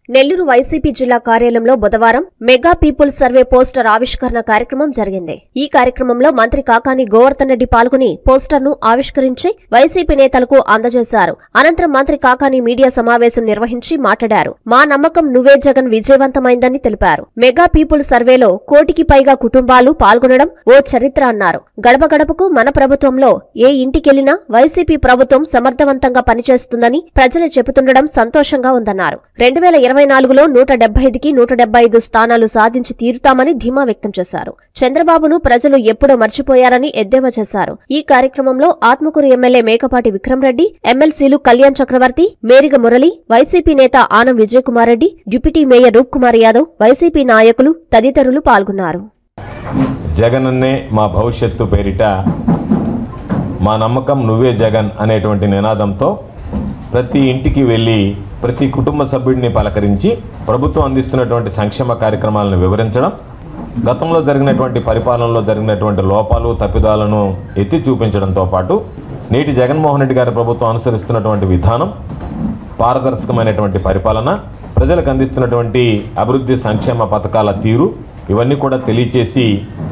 Nellore YCP జిల్లా కార్యాలయంలో బుధవారం మెగా పీపుల్ సర్వే పోస్టర్ ఆవిష్కరణ కార్యక్రమం జరిగింది ఈ కార్యక్రమంలో మంత్రి కాకాని గోవర్ధన్ రెడ్డి పాల్గొని పోస్టర్ను ఆవిష్కరించి వైసీపీ నేతలకు అందజేశారు అనంతరం మంత్రి కాకాని మీడియా సమావేశం నిర్వహించి మాట్లాడారు మా నమ్మకం నువ్వే జగన్ విజయవంతమైందని తెలిపారు మెగా పీపుల్ సర్వేలో కోటికి పైగా కుటుంబాలు పాల్గొనడం ఓ చరిత్ర అన్నారు గడప గడపకు మన ప్రభుత్వంలో ఏ ఇంటికెళ్లినా వైసీపీ ప్రభుత్వం సమర్థవంతంగా పనిచేస్తుందని ప్రజలు చెబుతుండడం సంతోషంగా ఉందన్నారు రెండు వేల ఇరవై నాలుగులో నూట డెబ్బై ఐదుకి నూట డెబ్బై ఐదు స్థానాలు సాధించి తీరుతామని ధీమా వ్యక్తం చేశారు చంద్రబాబును ప్రజలు ఎప్పుడో మర్చిపోయారని ఎద్దేవా చేశారు ఈ కార్యక్రమంలో ఆత్మకూరు ఎమ్మెల్యే మేకపాటి విక్రమరెడ్డి ఎమ్మెల్సీలు కళ్యాణ్ చక్రవర్తి మేరిగ మురళి వైసీపీ నేత ఆనం విజయకుమార్ రెడ్డి డిప్యూటీ మేయర్ రూప్ కుమార్ యాదవ్ వైసీపీ నాయకులు తదితరులు పాల్గొన్నారు జగనన్నే మా భవిష్యత్తు పేరిట మా నమ్మకం నువ్వే జగన్ అనేటువంటి నినాదంతో ప్రతి ఇంటికి వెళ్ళి ప్రతి కుటుంబ సభ్యుడిని పలకరించి ప్రభుత్వం అందిస్తున్నటువంటి సంక్షేమ కార్యక్రమాలను వివరించడం గతంలో జరిగినటువంటి పరిపాలనలో జరిగినటువంటి లోపాలు తప్పిదాలను ఎత్తి చూపించడంతో పాటు నేటి జగన్మోహన్ రెడ్డి గారి ప్రభుత్వం అనుసరిస్తున్నటువంటి విధానం పారదర్శకమైనటువంటి పరిపాలన ప్రజలకు అందిస్తున్నటువంటి అభివృద్ధి సంక్షేమ పథకాల తీరు ఇవన్నీ కూడా తెలియచేసి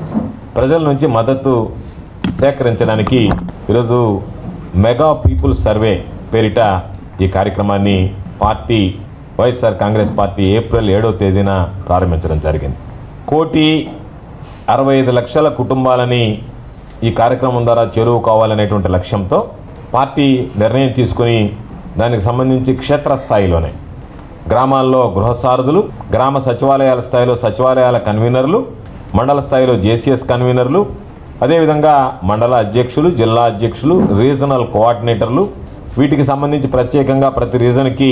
ప్రజల నుంచి మద్దతు సేకరించడానికి ఈరోజు మెగా పీపుల్ సర్వే పేరిట ఈ కార్యక్రమాన్ని party YSR Congress party April ఏడో తేదీన ప్రారంభించడం జరిగింది కోటి అరవై ఐదు లక్షల కుటుంబాలని ఈ కార్యక్రమం ద్వారా చేరువు కావాలనేటువంటి లక్ష్యంతో పార్టీ నిర్ణయం తీసుకుని దానికి సంబంధించి క్షేత్రస్థాయిలోనే గ్రామాల్లో గృహసారథులు గ్రామ సచివాలయాల స్థాయిలో సచివాలయాల కన్వీనర్లు మండల స్థాయిలో జేసీఎస్ కన్వీనర్లు అదేవిధంగా మండల అధ్యక్షులు జిల్లా అధ్యక్షులు రీజనల్ కోఆర్డినేటర్లు వీటికి సంబంధించి ప్రత్యేకంగా ప్రతి రీజన్కి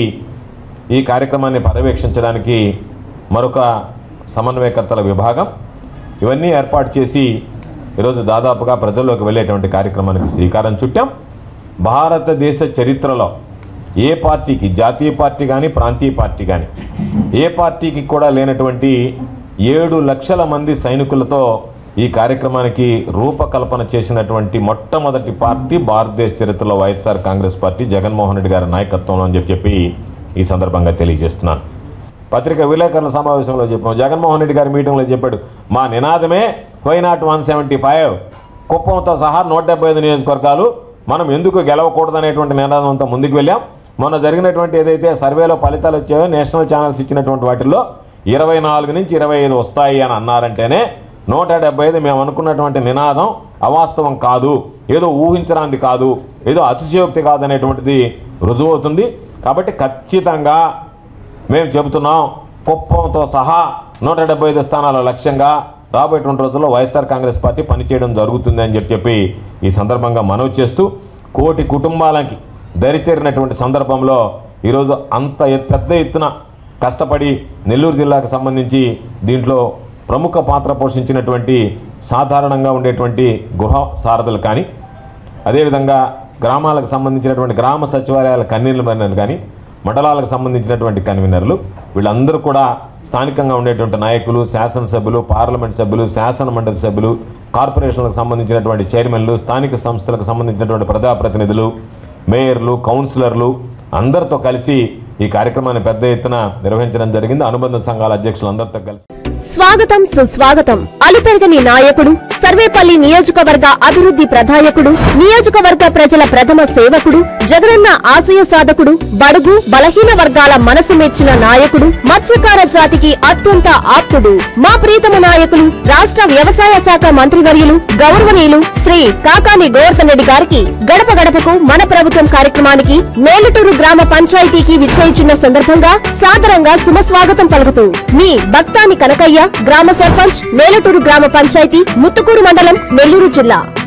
ఈ కార్యక్రమాన్ని పర్యవేక్షించడానికి మరొక సమన్వయకర్తల విభాగం ఇవన్నీ ఏర్పాటు చేసి ఈరోజు దాదాపుగా ప్రజల్లోకి వెళ్ళేటువంటి కార్యక్రమానికి శ్రీకారం చుట్టాం భారతదేశ చరిత్రలో ఏ పార్టీకి జాతీయ పార్టీ కానీ ప్రాంతీయ పార్టీ కానీ ఏ పార్టీకి కూడా లేనటువంటి ఏడు లక్షల మంది సైనికులతో ఈ కార్యక్రమానికి రూపకల్పన చేసినటువంటి మొట్టమొదటి పార్టీ భారతదేశ చరిత్రలో వైఎస్ఆర్ కాంగ్రెస్ పార్టీ జగన్మోహన్ రెడ్డి గారి నాయకత్వంలో అని చెప్పి చెప్పి ఈ సందర్భంగా తెలియజేస్తున్నాను పత్రిక విలేకరుల సమావేశంలో చెప్పాం జగన్మోహన్ రెడ్డి గారి మీటింగ్లో చెప్పాడు మా నినాదమే why not one seventy five కుప్పంతో సహా నూట డెబ్బై ఐదు నియోజకవర్గాలు మనం ఎందుకు గెలవకూడదనేటువంటి నినాదంతో ముందుకు వెళ్ళాం మొన్న జరిగినటువంటి ఏదైతే సర్వేలో ఫలితాలు వచ్చాయో నేషనల్ ఛానల్స్ ఇచ్చినటువంటి వాటిల్లో ఇరవై నాలుగు నుంచి ఇరవై ఐదు వస్తాయి అని అన్నారంటేనే నూట డెబ్బై ఐదు మేము అనుకున్నటువంటి నినాదం అవాస్తవం కాదు ఏదో ఊహించడానికి కాదు ఏదో అతిశయోక్తి కాదు అనేటువంటిది రుజువవుతుంది కాబట్టి ఖచ్చితంగా మేము చెబుతున్నాం కుప్పంతో సహా నూట డెబ్బై ఐదు స్థానాల లక్ష్యంగా రాబోయేటువంటి రోజుల్లో వైఎస్ఆర్ కాంగ్రెస్ పార్టీ పనిచేయడం జరుగుతుంది అని చెప్పి చెప్పి ఈ సందర్భంగా మనవి చేస్తూ కోటి కుటుంబాలకి దరిచేరినటువంటి సందర్భంలో ఈరోజు అంత ఎత్- పెద్ద ఎత్తున కష్టపడి నెల్లూరు జిల్లాకు సంబంధించి దీంట్లో ప్రముఖ పాత్ర పోషించినటువంటి సాధారణంగా ఉండేటువంటి గృహ సారథులు కానీ అదేవిధంగా గ్రామాలకు సంబంధించినటువంటి గ్రామ సచివాలయాల కన్వీనర్లు కానీ మండలాలకు సంబంధించినటువంటి కన్వీనర్లు వీళ్ళందరూ కూడా స్థానికంగా ఉండేటువంటి నాయకులు శాసనసభ్యులు పార్లమెంట్ సభ్యులు శాసన మండలి సభ్యులు కార్పొరేషన్లకు సంబంధించినటువంటి చైర్మన్లు స్థానిక సంస్థలకు సంబంధించినటువంటి ప్రజాప్రతినిధులు మేయర్లు కౌన్సిలర్లు అందరితో కలిసి ఈ కార్యక్రమాన్ని పెద్ద ఎత్తున నిర్వహించడం జరిగింది అనుబంధ సంఘాల అధ్యక్షులందరితో కలిసి స్వాగతం సుస్వాగతం అలుపెరగని నాయకుడు సర్వేపల్లి నియోజకవర్గ అభివృద్ధి ప్రదాయకుడు నియోజకవర్గ ప్రజల ప్రథమ సేవకుడు జగనన్న ఆశయ సాధకుడు బడుగు బలహీన వర్గాల మనసు మెచ్చిన నాయకుడు మత్స్యకార జాతికి అత్యంత ఆప్తుడు మా ప్రీతమ నాయకులు రాష్ట్ర వ్యవసాయ శాఖ మంత్రివర్యులు గౌరవనీయులు శ్రీ కాకాని గోవర్ధన్ రెడ్డి గారికి గడప గడపకు మన ప్రభుత్వం కార్యక్రమానికి నేలటూరు గ్రామ పంచాయతీకి విచ్చేయుచున్న సందర్భంగా సాదరంగా సుమస్వాగతం పలుకుతూ మీ భక్తాని కనకయ్య గ్రామ సర్పంచ్ నేలటూరు గ్రామ పంచాయతీ ముత్తుకూరు మండలం నెల్లూరు జిల్లా